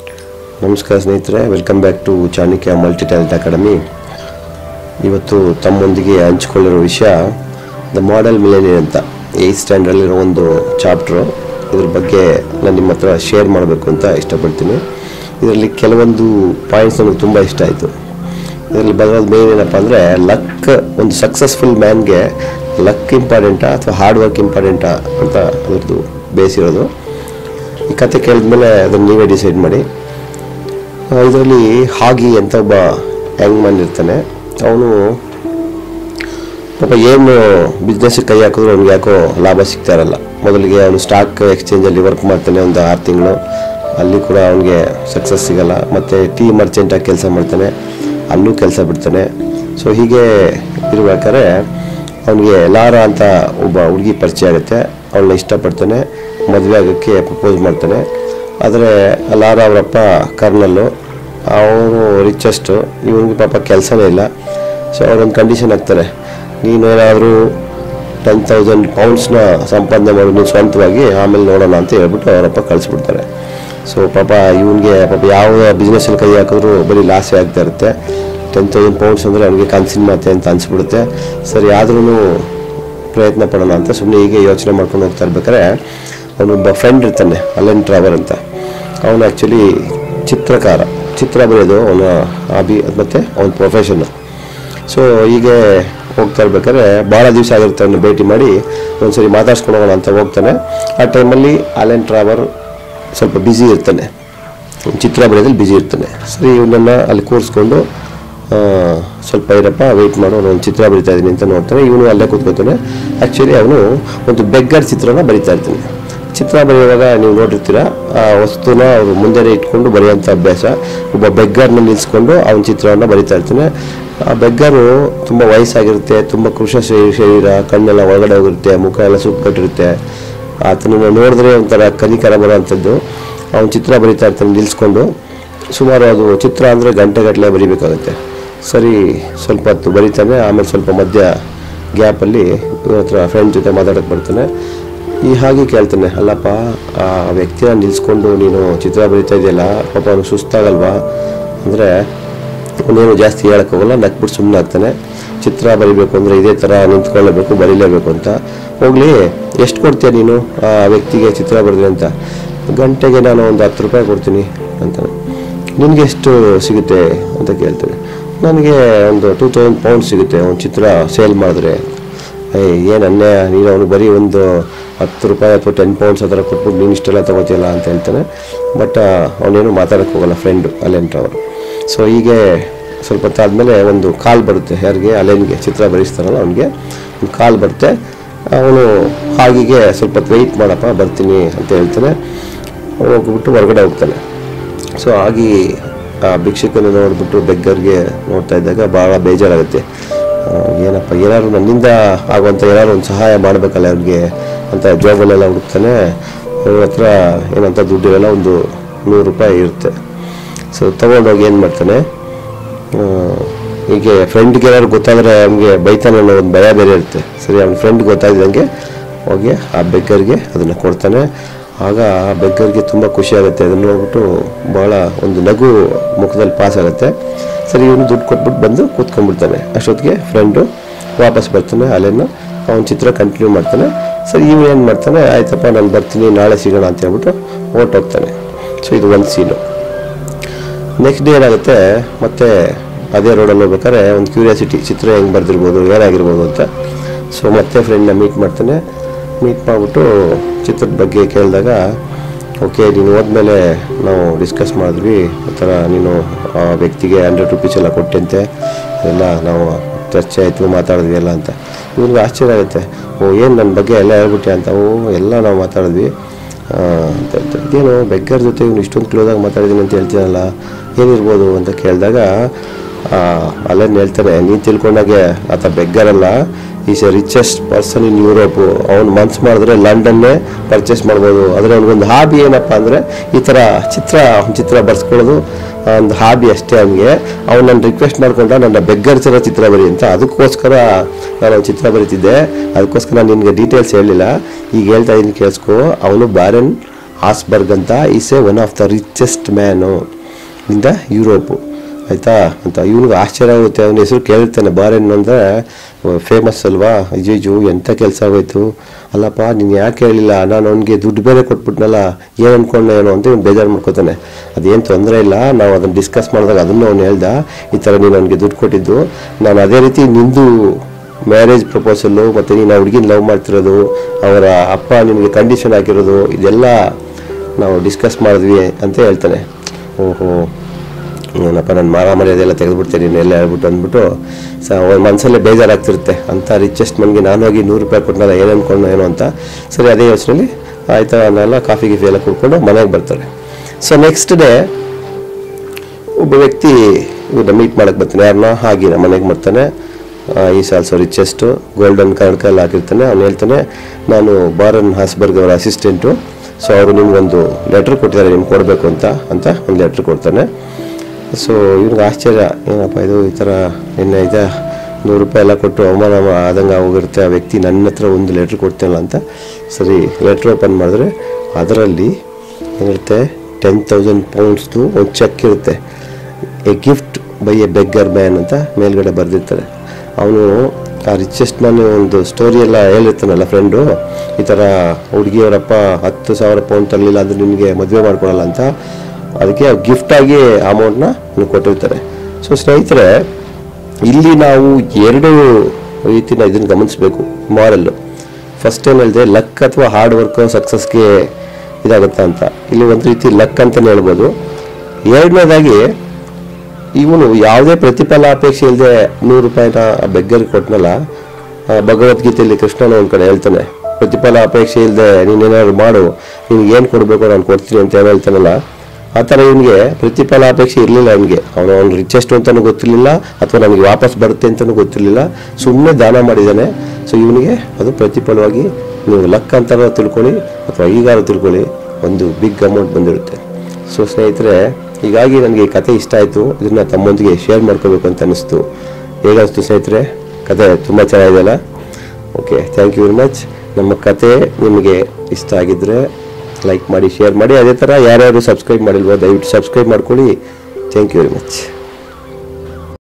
ನಮಸ್ಕಾರ ಸ್ನೇಹಿತರೆ welcome back to Chanakya multi talent academy ಇವತ್ತು ತಮ್ಮೊಂದಿಗೆ ಹಂಚಿಕೊಳ್ಳಿರೋ ವಿಷಯ ದ ಮಾಡೆಲ್ ಮಿಲೇನಿಯರ್ ಅಂತ ಏಯ್ತ್ ಸ್ಟ್ಯಾಂಡರ್ಡಲ್ಲಿರೋ ಒಂದು ಚಾಪ್ಟ್ರು ಇದ್ರ ಬಗ್ಗೆ ನಾನು ನಿಮ್ಮ ಹತ್ರ ಶೇರ್ ಮಾಡಬೇಕು ಅಂತ ಇಷ್ಟಪಡ್ತೀನಿ ಇದರಲ್ಲಿ ಕೆಲವೊಂದು ಪಾಯಿಂಟ್ಸ್ ನನಗೆ ತುಂಬ ಇಷ್ಟ ಆಯಿತು ಇದರಲ್ಲಿ ಬರೋದು ಮೇನ್ ಏನಪ್ಪ ಅಂದರೆ ಲಕ್ ಒಂದು ಸಕ್ಸಸ್ಫುಲ್ ಮ್ಯಾನ್ಗೆ ಲಕ್ ಇಂಪಾರ್ಟೆಂಟಾ ಅಥವಾ ಹಾರ್ಡ್ ವರ್ಕ್ ಇಂಪಾರ್ಟೆಂಟಾ ಅಂತ ಅದ್ರದ್ದು ಬೇಸಿರೋದು ಈ ಕತೆ ಕೇಳಿದ್ಮೇಲೆ ಅದನ್ನು ನೀವೇ ಡಿಸೈಡ್ ಮಾಡಿ ಇದರಲ್ಲಿ ಹಾಗಿ ಅಂತ ಒಬ್ಬ ಯಂಗ್ ಮ್ಯಾನ್ ಇರ್ತಾನೆ ಅವನು ಪಾಪ ಏನು ಬಿಸ್ನೆಸ್ ಕೈ ಹಾಕಿದ್ರು ಅವ್ನಿಗೆ ಯಾಕೋ ಲಾಭ ಸಿಗ್ತಾ ಇರಲ್ಲ ಮೊದಲಿಗೆ ಅವನು ಸ್ಟಾಕ್ ಎಕ್ಸ್ಚೇಂಜಲ್ಲಿ ವರ್ಕ್ ಮಾಡ್ತಾನೆ ಒಂದು ಆರು ತಿಂಗಳು ಅಲ್ಲಿ ಕೂಡ ಅವನಿಗೆ ಸಕ್ಸಸ್ ಸಿಗಲ್ಲ ಮತ್ತು ಟೀ ಮರ್ಚೆಂಟಾಗಿ ಕೆಲಸ ಮಾಡ್ತಾನೆ ಅಲ್ಲೂ ಕೆಲಸ ಬಿಡ್ತಾನೆ ಸೊ ಹೀಗೆ ಇರ್ಬೇಕಾದ್ರೆ ಅವನಿಗೆ ಲಾರಾ ಅಂತ ಒಬ್ಬ ಹುಡುಗಿ ಪರಿಚಯ ಆಗುತ್ತೆ ಅವಳನ್ನ ಇಷ್ಟಪಡ್ತಾನೆ ಮದುವೆ ಆಗೋಕ್ಕೆ ಪ್ರಪೋಸ್ ಮಾಡ್ತಾನೆ ಆದರೆ ಲಾರಾ ಅವರಪ್ಪ ಕರ್ನಲ್ಲು ಅವರು ರಿಚೆಸ್ಟು ಇವನಿಗೆ ಪಾಪ ಕೆಲಸನೇ ಇಲ್ಲ ಸೊ ಅವರೊಂದು ಕಂಡೀಷನ್ ಹಾಕ್ತಾರೆ ನೀನು ಏನಾದರೂ ಟೆನ್ ತೌಸಂಡ್ ಪೌಂಡ್ಸ್ನ ಸಂಪಾದನೆ ಮಾಡಿ ನೀವು ಸ್ವಂತವಾಗಿ ಆಮೇಲೆ ನೋಡೋಣ ಅಂತ ಹೇಳ್ಬಿಟ್ಟು ಅವರಪ್ಪ ಕಳಿಸ್ಬಿಡ್ತಾರೆ ಸೊ ಪಾಪ ಇವನಿಗೆ ಪಾಪ ಯಾವ ಬಿಸ್ನೆಸ್ಸಲ್ಲಿ ಕೈ ಹಾಕಿದ್ರು ಬರೀ ಲಾಸೇ ಆಗ್ತಾ ಇರುತ್ತೆ ಟೆನ್ ತೌಸಂಡ್ ಪೌಂಡ್ಸ್ ಅಂದರೆ ಅವನಿಗೆ ಕನಸಿನ ಮಾತೆ ಅಂತ ಅನಿಸ್ಬಿಡುತ್ತೆ ಸರಿ ಆದ್ರೂ ಪ್ರಯತ್ನ ಪಡೋಣ ಅಂತ ಸುಮ್ಮನೆ ಹೀಗೆ ಯೋಚನೆ ಮಾಡ್ಕೊಂಡು ಹೋಗ್ತಾ ಇರ್ಬೇಕಾದ್ರೆ ಅವನೊಬ್ಬ ಫ್ರೆಂಡ್ ಇರ್ತಾನೆ ಅಲೆನ್ ಟ್ರಾವರ್ ಅಂತ ಅವನು ಆ್ಯಕ್ಚುಲಿ ಚಿತ್ರಕಾರ ಚಿತ್ರ ಬರೆಯೋದು ಅವನ ಹಾಬಿ ಮತ್ತು ಅವನ ಪ್ರೊಫೆಷನ್ನು ಸೊ ಹೀಗೆ ಹೋಗ್ತಾ ಇರ್ಬೇಕಾದ್ರೆ ಭಾಳ ದಿವಸ ಆಗಿರುತ್ತೆ ಅವನ್ನ ಭೇಟಿ ಮಾಡಿ ಒಂದ್ಸರಿ ಮಾತಾಡ್ಸ್ಕೊಂಡು ಹೋಗೋಣ ಅಂತ ಹೋಗ್ತಾನೆ ಆ ಟೈಮಲ್ಲಿ ಅಲೆನ್ ಟ್ರಾವರ್ ಸ್ವಲ್ಪ ಬ್ಯುಸಿ ಇರ್ತಾನೆ ಚಿತ್ರ ಬರೆಯೋದ್ರಲ್ಲಿ ಬ್ಯುಸಿ ಇರ್ತಾನೆ ಸರಿ ಇವನನ್ನು ಅಲ್ಲಿ ಕೂರಿಸ್ಕೊಂಡು ಆ, ಸ್ವಲ್ಪ ಇರಪ್ಪ ವೆಯ್ಟ್ ಮಾಡು ನಾನು ಒಂದು ಚಿತ್ರ ಬರಿತಾ ಇದ್ದೀನಿ ಅಂತ ನೋಡ್ತಾನೆ ಇವನು ಅಲ್ಲೇ ಕೂತ್ಕೋತಾನೆ ಆ್ಯಕ್ಚುಲಿ ಅವನು ಒಂದು ಬೆಗ್ಗರ್ ಚಿತ್ರನ ಬರಿತಾ ಇರ್ತಾನೆ ಚಿತ್ರ ಬರೆಯುವಾಗ ನೀವು ನೋಡಿರ್ತೀರ ಆ ವಸ್ತುನ ಅವರು ಮುಂದೆನೇ ಇಟ್ಕೊಂಡು ಬರೆಯುವಂಥ ಅಭ್ಯಾಸ ಒಬ್ಬ ಬೆಗ್ಗರ್ನ ನಿಲ್ಲಿಸ್ಕೊಂಡು ಅವನ ಚಿತ್ರವನ್ನು ಬರಿತಾ ಇರ್ತಾನೆ ಆ ಬೆಗ್ಗರು ತುಂಬ ವಯಸ್ಸಾಗಿರುತ್ತೆ ತುಂಬ ಕೃಷ ಶರೀ- ಶರೀರ ಕಣ್ಣೆಲ್ಲ ಒಳಗಡೆ ಹೋಗಿರುತ್ತೆ ಮುಖ ಎಲ್ಲ ಸುಕ್ಕಟ್ಟಿರುತ್ತೆ ಆತನನ್ನು ನೋಡಿದ್ರೆ ಒಂಥರ ಕನಿಕರ ಬರೋವಂಥದ್ದು ಅವನ ಚಿತ್ರ ಬರಿತಾ ಇರ್ತಾನೆ ನಿಲ್ಲಿಸ್ಕೊಂಡು ಸುಮಾರು ಅದು ಚಿತ್ರ ಅಂದರೆ ಗಂಟೆಗಟ್ಟಲೆ ಬರಿಬೇಕಾಗುತ್ತೆ ಸರಿ ಸ್ವಲ್ಪ ಹೊತ್ತು ಬರಿತಾನೆ ಆಮೇಲೆ ಸ್ವಲ್ಪ ಮಧ್ಯ ಗ್ಯಾಪಲ್ಲಿ ಇವ್ರ ಹತ್ರ ಫ್ರೆಂಡ್ ಜೊತೆ ಮಾತಾಡೋಕ್ಕೆ ಬರ್ತಾನೆ ಈ ಹಾಗೆ ಕೇಳ್ತಾನೆ ಅಲ್ಲಪ್ಪ ಆ ವ್ಯಕ್ತಿನ ನಿಲ್ಲಿಸ್ಕೊಂಡು ನೀನು ಚಿತ್ರ ಬರಿತಾ ಇದೆಯಲ್ಲ ಪಾಪ ಅವನು ಸುಸ್ತಾಗಲ್ವಾ ಅಂದರೆ ಅವನೇನು ಜಾಸ್ತಿ ಹೇಳಕ್ಕೆ ಹೋಗಲ್ಲ ನಕ್ಬಿಟ್ಟು ಸುಮ್ಮನೆ ಆಗ್ತಾನೆ ಚಿತ್ರ ಬರಿಬೇಕು ಅಂದರೆ ಇದೇ ಥರ ನಿಂತ್ಕೊಳ್ಳೇಬೇಕು ಬರೀಲೇಬೇಕು ಅಂತ ಹೋಗ್ಲಿ ಎಷ್ಟು ಕೊಡ್ತೀಯ ನೀನು ಆ ವ್ಯಕ್ತಿಗೆ ಚಿತ್ರ ಬರೆದ್ರೆ ಅಂತ ಗಂಟೆಗೆ ನಾನು ಒಂದು ಹತ್ತು ರೂಪಾಯಿ ಕೊಡ್ತೀನಿ ಅಂತಾನೆ ನಿನಗೆ ಎಷ್ಟು ಸಿಗುತ್ತೆ ಅಂತ ಕೇಳ್ತಾನೆ ನನಗೆ ಒಂದು ಟೂ ತೌಸಂಡ್ ಪೌಂಡ್ ಸಿಗುತ್ತೆ ಒಂದು ಚಿತ್ರ ಸೇಲ್ ಮಾಡಿದ್ರೆ ಏಯ್ ಏನು ಅನ್ಯಾಯ ನೀನು ಅವನು ಬರೀ ಒಂದು ಹತ್ತು ರೂಪಾಯಿ ಅಥವಾ ಟೆನ್ ಪೌಂಡ್ಸ್ ಆ ಥರ ಕೊಟ್ಬಿಟ್ಟು ನೀನು ಇಷ್ಟೆಲ್ಲ ತಗೋತಿಯಲ್ಲ ಅಂತ ಹೇಳ್ತಾನೆ ಬಟ್ ಅವನೇನು ಮಾತಾಡೋಕ್ಕೆ ಹೋಗಲ್ಲ ಫ್ರೆಂಡು ಅಲೆಂಟ್ರವರು ಸೊ ಹೀಗೆ ಸ್ವಲ್ಪ ಹೊತ್ತಾದ್ಮೇಲೆ ಒಂದು ಕಾಲ್ ಬರುತ್ತೆ ಯಾರಿಗೆ ಅಲೆನ್ಗೆ ಚಿತ್ರ ಬರೆಸ್ತಾರಲ್ಲ ಅವನಿಗೆ ಒಂದು ಕಾಲ್ ಬರುತ್ತೆ ಅವನು ಹಾಗಿಗೆ ಸ್ವಲ್ಪ ವೆಯ್ಟ್ ಮಾಡಪ್ಪ ಬರ್ತೀನಿ ಅಂತ ಹೇಳ್ತಾನೆ ಹೋಗ್ಬಿಟ್ಟು ಹೊರಗಡೆ ಹೋಗ್ತಾನೆ ಸೊ ಆಗಿ ಆ ಭಿಕ್ಷಕನ ನೋಡ್ಬಿಟ್ಟು ಬೆಗ್ಗರ್ಗೆ ನೋಡ್ತಾ ಇದ್ದಾಗ ಭಾಳ ಬೇಜಾರಾಗುತ್ತೆ ಆ, ಏನಪ್ಪ ಏನಾದ್ರು ನನ್ನಿಂದ ಆಗುವಂಥ ಏನಾದ್ರು ಒಂದು ಸಹಾಯ ಮಾಡಬೇಕಲ್ಲ ಅವ್ರಿಗೆ ಅಂತ ಜಾಬಲ್ಲೆಲ್ಲ ಹುಡುಕ್ತಾನೆ ಅವ್ರ ಹತ್ರ ಏನಂತ ದುಡ್ಡಿರಲ್ಲ ಒಂದು ನೂರು ರೂಪಾಯಿ ಇರುತ್ತೆ ಸೊ ತೊಗೊಂಡೋಗಿ ಏನು ಮಾಡ್ತಾನೆ ಆ, ಹೀಗೆ ಫ್ರೆಂಡ್ಗೆ ಏನಾದ್ರು ಗೊತ್ತಾದರೆ ಅವ್ನಿಗೆ ಬೈತಾನೆ ಅನ್ನೋ ಒಂದು ಭಯ ಬೇರೆ ಇರುತ್ತೆ ಸರಿ ಅವ್ನ ಫ್ರೆಂಡ್ ಗೊತ್ತಾಗ್ದಂಗೆ ಹೋಗಿ ಆ ಬೆಗ್ಗರ್ಗೆ ಅದನ್ನು ಕೊಡ್ತಾನೆ ಆಗ ಆ ಬೆಗ್ಗರ್ಗೆ ತುಂಬ ಖುಷಿ ಆಗುತ್ತೆ ಅದನ್ನು ನೋಡ್ಬಿಟ್ಟು ಭಾಳ ಒಂದು ನಗು ಮುಖದಲ್ಲಿ ಪಾಸ್ ಆಗುತ್ತೆ ಸರಿ ಇವನು ದುಡ್ಡು ಕೊಟ್ಬಿಟ್ಟು ಬಂದು ಕೂತ್ಕೊಂಡ್ಬಿಡ್ತಾನೆ ಅಷ್ಟೊತ್ತಿಗೆ ಫ್ರೆಂಡು ವಾಪಸ್ ಬರ್ತಾನೆ ಅಲ್ಲೇನು ಅವನ ಚಿತ್ರ ಕಂಟಿನ್ಯೂ ಮಾಡ್ತಾನೆ ಸರಿ ಇವನು ಏನು ಮಾಡ್ತಾನೆ ಆಯ್ತಪ್ಪ ನಾನು ಬರ್ತೀನಿ ನಾಳೆ ಸಿಗೋಣ ಅಂತ ಹೇಳ್ಬಿಟ್ಟು ಹೊರ್ಟೋಗ್ತಾನೆ ಸೊ ಇದು ಒಂದು ಸೀನು ನೆಕ್ಸ್ಟ್ ಡೇ ಏನಾಗುತ್ತೆ ಮತ್ತೆ ಅದೇ ರೋಡಲ್ಲಿ ಹೋಗ್ಬೇಕಾದ್ರೆ ಒಂದು ಕ್ಯೂರಿಯಾಸಿಟಿ ಚಿತ್ರ ಹೆಂಗೆ ಬರ್ದಿರ್ಬೋದು ಏನಾಗಿರ್ಬೋದು ಅಂತ ಸೊ ಮತ್ತೆ ಫ್ರೆಂಡ್ನ ಮೀಟ್ ಮಾಡ್ತಾನೆ ಮೀಟ್ ಮಾಡಿಬಿಟ್ಟು ಚಿತ್ರದ ಬಗ್ಗೆ ಕೇಳಿದಾಗ ಓಕೆ ನೀನು ಹೋದ್ಮೇಲೆ ನಾವು ಡಿಸ್ಕಸ್ ಮಾಡಿದ್ವಿ ಆ ಥರ ನೀನು ಆ ವ್ಯಕ್ತಿಗೆ ಹಂಡ್ರೆಡ್ ರುಪೀಸ್ ಎಲ್ಲ ಕೊಟ್ಟಂತೆ ಎಲ್ಲ ನಾವು ಚರ್ಚೆ ಆಯಿತು ಮಾತಾಡಿದ್ವಿ ಎಲ್ಲ ಅಂತ ಇವ್ನಿಗೆ ಆಶ್ಚರ್ಯ ಆಗುತ್ತೆ ಓ ಏನು ನನ್ನ ಬಗ್ಗೆ ಎಲ್ಲ ಹೇಳ್ಬಿಟ್ಟೆ ಅಂತ ಓ ಎಲ್ಲ ನಾವು ಮಾತಾಡಿದ್ವಿ ಆ, ಅಂತ ಹೇಳ್ತಾರೆ ಇದೇನು ಬೆಗ್ಗರ್ ಜೊತೆ ಇವ್ನು ಇಷ್ಟೊಂದು ಕ್ಲೋಸಾಗಿ ಮಾತಾಡಿದ್ದೀನಿ ಅಂತ ಹೇಳ್ತೀನಲ್ಲ ಏನಿರ್ಬೋದು ಅಂತ ಕೇಳಿದಾಗ ಅಲ್ಲೇನು ಹೇಳ್ತಾರೆ ನೀನು ತಿಳ್ಕೊಂಡಾಗೆ ಆತ ಬೆಗ್ಗರಲ್ಲ is a richest person in Europe ಅವ್ನು ಮನ್ಸು ಮಾಡಿದ್ರೆ ಲಂಡನ್ನೇ ಪರ್ಚೇಸ್ ಮಾಡ್ಬೋದು ಆದರೆ ಅವ್ನಿಗೊಂದು ಹಾಬಿ ಏನಪ್ಪ ಅಂದರೆ ಈ ಥರ ಚಿತ್ರ ಚಿತ್ರ ಬರ್ಸ್ಕೊಳ್ಳೋದು ಒಂದು ಹಾಬಿ ಅಷ್ಟೇ ಅವನಿಗೆ ಅವ್ನು ನನ್ನ ರಿಕ್ವೆಸ್ಟ್ ಮಾಡ್ಕೊಂಡ ನನ್ನ ಬೆಗ್ಗರ್ ಥರ ಚಿತ್ರ ಬರಿ ಅಂತ ಅದಕ್ಕೋಸ್ಕರ ನಾನು ಒಂದು ಚಿತ್ರ ಬರೀತಿದ್ದೆ ಅದಕ್ಕೋಸ್ಕರ ನಾನು ನಿನಗೆ ಡೀಟೇಲ್ಸ್ ಹೇಳಿಲ್ಲ ಈಗ ಹೇಳ್ತಾ ಇದ್ದೀನಿ ಕೇಳಿಸ್ಕೊ ಅವನು ಬಾರೆನ್ ಹಾಸ್ಬರ್ಗ್ ಅಂತ is a one of the richest man in the Europe ಆಯಿತಾ ಅಂತ ಇವನಿಗೆ ಆಶ್ಚರ್ಯ ಆಗುತ್ತೆ ಅವನ ಹೆಸರು ಕೇಳ್ತಾನೆ ಬಾರೆನ್ ಅಂದರೆ ಫೇಮಸ್ ಅಲ್ವಾ ಅಜ್ಜು ಎಂಥ ಕೆಲಸ ಆಗೋಯ್ತು ಅಲ್ಲಪ್ಪ ನೀನು ಯಾಕೆ ಹೇಳಿಲ್ಲ ನಾನು ಅವನಿಗೆ ದುಡ್ಡು ಬೇರೆ ಕೊಟ್ಬಿಟ್ನಲ್ಲ ಏನು ಅನ್ಕೊಂಡೆ ಏನೋ ಅಂತ ಇವ್ನು ಬೇಜಾರು ಮಾಡ್ಕೋತಾನೆ ಅದೇನು ತೊಂದರೆ ಇಲ್ಲ ನಾವು ಅದನ್ನು ಡಿಸ್ಕಸ್ ಮಾಡಿದಾಗ ಅದನ್ನು ಅವ್ನು ಹೇಳ್ದ ಈ ಥರ ನೀನು ಅವನಿಗೆ ದುಡ್ಡು ಕೊಟ್ಟಿದ್ದು ನಾನು ಅದೇ ರೀತಿ ನಿಂದು ಮ್ಯಾರೇಜ್ ಪ್ರಪೋಸಲ್ಲು ಮತ್ತು ನೀನು ಹುಡುಗಿನ ಲವ್ ಮಾಡ್ತಿರೋದು ಅವರ ಅಪ್ಪ ನಿನಗೆ ಕಂಡೀಷನ್ ಹಾಕಿರೋದು ಇದೆಲ್ಲ ನಾವು ಡಿಸ್ಕಸ್ ಮಾಡಿದ್ವಿ ಅಂತ ಹೇಳ್ತಾನೆ ಓಹೋ ಏನಪ್ಪ ನಾನು ಮಾರ ಮರ್ಯಾದೆಲ್ಲ ತೆಗೆದುಬಿಡ್ತೇನೆ ನೀನೆಲ್ಲ ಹೇಳ್ಬಿಟ್ಟು ಅಂದ್ಬಿಟ್ಟು ಸ ಒಂದು ಮನಸ್ಸಲ್ಲೇ ಬೇಜಾರಾಗ್ತಿರುತ್ತೆ ಅಂಥ ರಿಚೆಸ್ಟ್ ಮನ್ಗೆ ನಾನು ಹೋಗಿ ನೂರು ರೂಪಾಯಿ ಕೊಟ್ಟನಲ್ಲ ಏನು ಅನ್ಕೊಂಡು ಏನೋ ಅಂತ ಸರಿ ಅದೇ ಯೋಚನೆಯಲ್ಲಿ ಆಯ್ತಾ ಅವನ್ನೆಲ್ಲ ಕಾಫಿ ಗಿಫಿ ಎಲ್ಲ ಕುಡ್ಕೊಂಡು ಮನೆಗೆ ಬರ್ತಾರೆ ಸೊ ನೆಕ್ಸ್ಟ್ ಡೇ ಒಬ್ಬ ವ್ಯಕ್ತಿ ಇವ್ರನ್ನ ಮೀಟ್ ಮಾಡಕ್ಕೆ ಬರ್ತಾನೆ ಯಾರನ್ನ ಹಾಗೆ ನಮ್ಮ ಮನೆಗೆ ಬರ್ತಾನೆ ಈಸ್ ಆಲ್ಸೋ ರಿಚೆಸ್ಟು ಗೋಲ್ಡನ್ ಕನ್ನಡಕ ಎಲ್ಲ ಹಾಕಿರ್ತಾನೆ ಅವ್ನು ಹೇಳ್ತಾನೆ ನಾನು ಬಾರನ್ ಹಾಸ್ಬರ್ಗ್ ಅವರ ಅಸಿಸ್ಟೆಂಟು ಸೊ ಅವರು ನಿಮ್ಗೊಂದು ಲೆಟ್ರ್ ಕೊಟ್ಟಿದ್ದಾರೆ ನಿಮ್ಗೆ ಕೊಡಬೇಕು ಅಂತ ಅಂತ ಒಂದು ಲೆಟ್ರ್ ಕೊಡ್ತಾನೆ ಸೊ ಇವ್ನಿಗೆ ಆಶ್ಚರ್ಯ ಏನಪ್ಪ ಇದು ಈ ಥರ ನಿನ್ನೆ ಇದೆ ನೂರು ರೂಪಾಯಿ ಎಲ್ಲ ಕೊಟ್ಟು ಅವಮಾನ ಆದಂಗೆ ಹೋಗಿರುತ್ತೆ ಆ ವ್ಯಕ್ತಿ ನನ್ನ ಹತ್ರ ಒಂದು ಲೆಟ್ರ್ ಕೊಡ್ತಾನಲ್ಲ ಅಂತ ಸರಿ ಲೆಟ್ರ್ ಓಪನ್ ಮಾಡಿದ್ರೆ ಅದರಲ್ಲಿ ಏನಿರುತ್ತೆ ಟೆನ್ ತೌಸಂಡ್ ಪೌಂಡ್ಸ್ದು ಒಂದು ಚೆಕ್ ಇರುತ್ತೆ a gift by a beggar man ಅಂತ ಮೇಲ್ಗಡೆ ಬರೆದಿರ್ತಾರೆ ಅವನು ಆ ರಿಚೆಸ್ಟ್ ಮ್ಯಾನ್ ಒಂದು ಸ್ಟೋರಿ ಎಲ್ಲ ಹೇಳಿರ್ತಾನಲ್ಲ ಫ್ರೆಂಡು ಈ ಥರ ಹುಡುಗಿಯವರಪ್ಪ ಹತ್ತು ಸಾವಿರ ಪೌಂಡ್ ತರಲಿಲ್ಲ ಅಂದ್ರೆ ನಿನಗೆ ಮದುವೆ ಮಾಡ್ಕೊಡಲ್ಲ ಅಂತ ಅದಕ್ಕೆ ಗಿಫ್ಟಾಗಿ ಅಮೌಂಟ್ನ ಕೊಟ್ಟಿರ್ತಾರೆ ಸೊ ಸ್ನೇಹಿತರೆ ಇಲ್ಲಿ ನಾವು ಎರಡು ರೀತಿನ ಇದನ್ನು ಗಮನಿಸಬೇಕು ಮಾರಲ್ಲು ಫಸ್ಟ್ ಏನು ಹೇಳಿದೆ ಲಕ್ ಅಥವಾ ಹಾರ್ಡ್ ವರ್ಕ್ ಸಕ್ಸಸ್ಗೆ ಇದಾಗುತ್ತಾ ಅಂತ ಇಲ್ಲಿ ಒಂದು ರೀತಿ ಲಕ್ ಅಂತಲೇ ಹೇಳ್ಬೋದು ಎರಡನೇದಾಗಿ ಇವನು ಯಾವುದೇ ಪ್ರತಿಫಲಾಪೇಕ್ಷೆ ಇಲ್ಲದೆ ನೂರು ರೂಪಾಯಿನ ಆ ಬೆಗ್ಗರಿಗೆ ಕೊಟ್ಟನಲ್ಲ ಆ ಭಗವದ್ಗೀತೆಯಲ್ಲಿ ಕೃಷ್ಣನ ಒಂದು ಕಡೆ ಹೇಳ್ತಾನೆ ಪ್ರತಿಫಲ ಅಪೇಕ್ಷೆ ಇಲ್ಲದೆ ನೀನೇನಾದ್ರು ಮಾಡು ನಿನ್ಗೆ ಏನು ಕೊಡಬೇಕು ನಾನು ಕೊಡ್ತೀನಿ ಅಂತ ಏನು ಹೇಳ್ತಾನಲ್ಲ ಆ ಥರ ಇವನಿಗೆ ಪ್ರತಿಫಲ ಅಪೇಕ್ಷೆ ಇರಲಿಲ್ಲ ಅವನಿಗೆ ಅವನು ಅವ್ನು ರಿಚೆಸ್ಟ್ ಅಂತಲೂ ಗೊತ್ತಿರಲಿಲ್ಲ ಅಥವಾ ನನಗೆ ವಾಪಸ್ ಬರುತ್ತೆ ಅಂತಲೂ ಗೊತ್ತಿರಲಿಲ್ಲ ಸುಮ್ಮನೆ ದಾನ ಮಾಡಿದ್ದಾನೆ ಸೊ ಇವನಿಗೆ ಅದು ಪ್ರತಿಫಲವಾಗಿ ನೀವು ಲಕ್ ಅಂತಾರ ತಿಳ್ಕೊಳ್ಳಿ ಅಥವಾ ಈಗಾರ ತಿಳ್ಕೊಳ್ಳಿ ಒಂದು ಬಿಗ್ ಅಮೌಂಟ್ ಬಂದಿರುತ್ತೆ ಸೊ ಸ್ನೇಹಿತರೆ ಹೀಗಾಗಿ ನನಗೆ ಈ ಕತೆ ಇಷ್ಟ ಆಯಿತು ಇದನ್ನು ತಮ್ಮೊಂದಿಗೆ ಶೇರ್ ಮಾಡ್ಕೋಬೇಕು ಅಂತ ಅನ್ನಿಸ್ತು ಹೇಗನ್ನಿಸ್ತು ಸ್ನೇಹಿತರೆ ಕತೆ ತುಂಬ ಚೆನ್ನಾಗಿದೆಯಲ್ಲ okay thank you very much ನಮ್ಮ ಕತೆ ನಿಮಗೆ ಇಷ್ಟ ಆಗಿದ್ದರೆ ಲೈಕ್ ಮಾಡಿ ಶೇರ್ ಮಾಡಿ ಅದೇ ಥರ ಯಾರ್ಯಾರು ಸಬ್ಸ್ಕ್ರೈಬ್ ಮಾಡಿಲ್ವೋ ದಯವಿಟ್ಟು ಸಬ್ಸ್ಕ್ರೈಬ್ ಮಾಡ್ಕೊಳ್ಳಿ ಥ್ಯಾಂಕ್ ಯು ವೆರಿ ಮಚ್